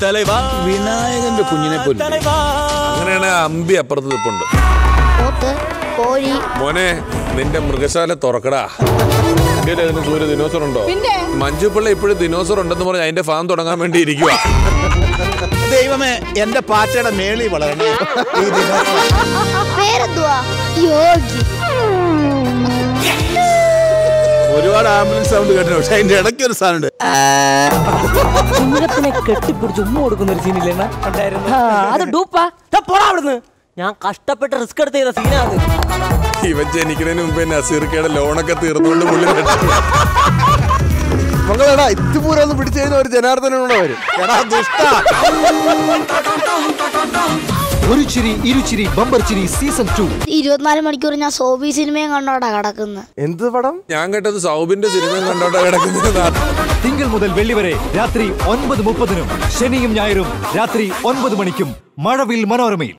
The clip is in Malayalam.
തലൈവാ വിനായകന്റെ കുഞ്ഞിനെ പോലെ തലൈവാ അങ്ങനെയാണ് അമ്പി അപ്പുറത്ത് നിൽപ്പുണ്ട് പോത്ത് കോഴി മോനെ നിന്റെ മൃഗശാല തുറക്കടാ ഇന്ത്യയിൽ അതിന് സൂര്യ ദിനോസർ ഉണ്ടോ പിന്നെ? മഞ്ജുപിള്ള ഇപ്പോഴും ദിനോസർ ഉണ്ടെന്ന് പറഞ്ഞ് അതിന്റെ ഫാം തുടങ്ങാൻ വേണ്ടി ഇരിക്കുക ദൈവമേ എന്റെ പാറ്റയുടെ മേളി വളരണേ ഈ ദിനോസർ. പേരെന്തുവാ യോഗി ഒരുപാട് ആംബുലൻസ് സൗണ്ട് കേട്ടോ പക്ഷെ അതിന്റെ ഇടയ്ക്ക് ഒരു സാധനം ഉണ്ട് ചിങ്ങത്തിനെ കെട്ടിപ്പിടിച്ച് ഉമ്മ കൊടുക്കുന്ന ഒരു സീനില്ലേ ഉണ്ടായിരുന്നു അത് ഡൂപ്പാ ദാ പോടാ അവിടുന്ന് ഞാൻ കഷ്ടപ്പെട്ട് റിസ്ക് എടുത്ത് ചെയ്ത സീനാണ് ഇവൻ ജനിക്കുന്നതിന് മുമ്പ് തന്നെ അസീർക്കയുടെ ലോണൊക്കെ തീർന്നുകൊണ്ട് പുള്ളി രക്ഷപ്പെട്ടു. മകളെടാ ഇതുപൂരം ഒന്ന് പിടിച്ചു കഴിഞ്ഞ ഒരു ജനാർദ്ദനോടെ വരും എടാ ദുഷ്ട ഒരു ചിരി ഇരുചിരി ബമ്പർ ചിരി സീസൺ ടു ഇരുപത്തിനാല് മണിക്കൂർ ഞാൻ സോബി സിനിമയും കണ്ടോടാ കിടക്കുന്നത് എന്ത് പടം ഞാൻ കേട്ടത് സൗബിന്റെ സിനിമയും കണ്ടോട്ടാ കിടക്കുന്നത് തിങ്കൾ മുതൽ വെള്ളി വരെ രാത്രി ഒൻപത് മുപ്പതിനും ശനിയും ഞായറും രാത്രി ഒൻപത് മണിക്കും മഴവിൽ മനോരമയിൽ